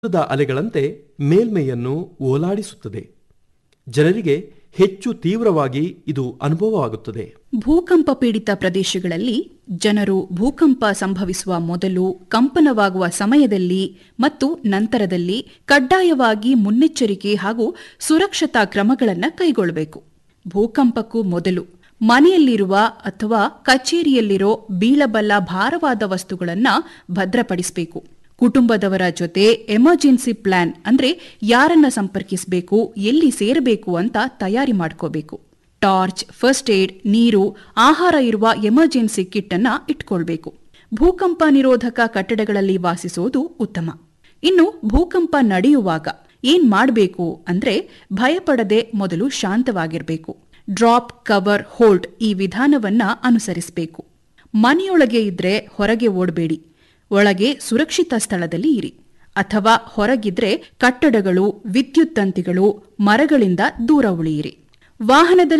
ಸಮುದ್ರದ ಅಲೆಗಳಂತೆ ಮೇಲ್ಮೈಯನ್ನು ಓಲಾಡಿಸುತ್ತದೆ ಜನರಿಗೆ ಹೆಚ್ಚು ತೀವ್ರವಾಗಿ ಇದು ಅನುಭವವಾಗುತ್ತದೆ ಭೂಕಂಪ ಪೀಡಿತ ಪ್ರದೇಶಗಳಲ್ಲಿ ಜನರು ಭೂಕಂಪ ಸಂಭವಿಸುವ ಮೊದಲು ಕಂಪನವಾಗುವ ಸಮಯದಲ್ಲಿ ಮತ್ತು ನಂತರದಲ್ಲಿ ಕಡ್ಡಾಯವಾಗಿ ಮುನ್ನೆಚ್ಚರಿಕೆ ಹಾಗೂ ಸುರಕ್ಷತಾ ಕ್ರಮಗಳನ್ನು ಕೈಗೊಳ್ಳಬೇಕು ಭೂಕಂಪಕ್ಕೂ ಮೊದಲು ಮನೆಯಲ್ಲಿರುವ ಅಥವಾ ಕಚೇರಿಯಲ್ಲಿರೋ ಬೀಳಬಲ್ಲ ಭಾರವಾದ ವಸ್ತುಗಳನ್ನು ಭದ್ರಪಡಿಸಬೇಕು ಕುಟುಂಬದವರ ಜೊತೆ ಎಮರ್ಜೆನ್ಸಿ ಪ್ಲಾನ್ ಅಂದ್ರೆ ಯಾರನ್ನ ಸಂಪರ್ಕಿಸಬೇಕು ಎಲ್ಲಿ ಸೇರಬೇಕು ಅಂತ ತಯಾರಿ ಮಾಡ್ಕೋಬೇಕು ಟಾರ್ಚ್ ಫಸ್ಟ್ ಏಡ್ ನೀರು ಆಹಾರ ಇರುವ ಎಮರ್ಜೆನ್ಸಿ ಕಿಟ್ ಅನ್ನ ಇಟ್ಕೊಳ್ಬೇಕು ಭೂಕಂಪ ನಿರೋಧಕ ಕಟ್ಟಡಗಳಲ್ಲಿ ವಾಸಿಸೋದು ಉತ್ತಮ ಇನ್ನು ಭೂಕಂಪ ನಡೆಯುವಾಗ ಏನ್ ಮಾಡಬೇಕು ಅಂದ್ರೆ ಭಯಪಡದೆ ಮೊದಲು ಶಾಂತವಾಗಿರಬೇಕು ಡ್ರಾಪ್ ಕವರ್ ಹೋಲ್ಡ್ ಈ ವಿಧಾನವನ್ನ ಅನುಸರಿಸಬೇಕು ಮನೆಯೊಳಗೆ ಇದ್ರೆ ಹೊರಗೆ ಓಡಬೇಡಿ ಒಳಗೆ ಸುರಕ್ಷಿತ ಸ್ಥಳದಲ್ಲಿ ಇರಿ ಅಥವಾ ಹೊರಗಿದ್ರೆ ಕಟ್ಟಡಗಳು ವಿದ್ಯುತ್ ತಂತಿಗಳು ಮರಗಳಿಂದ ದೂರ ಉಳಿಯಿರಿ ವಾಹನದಲ್ಲಿ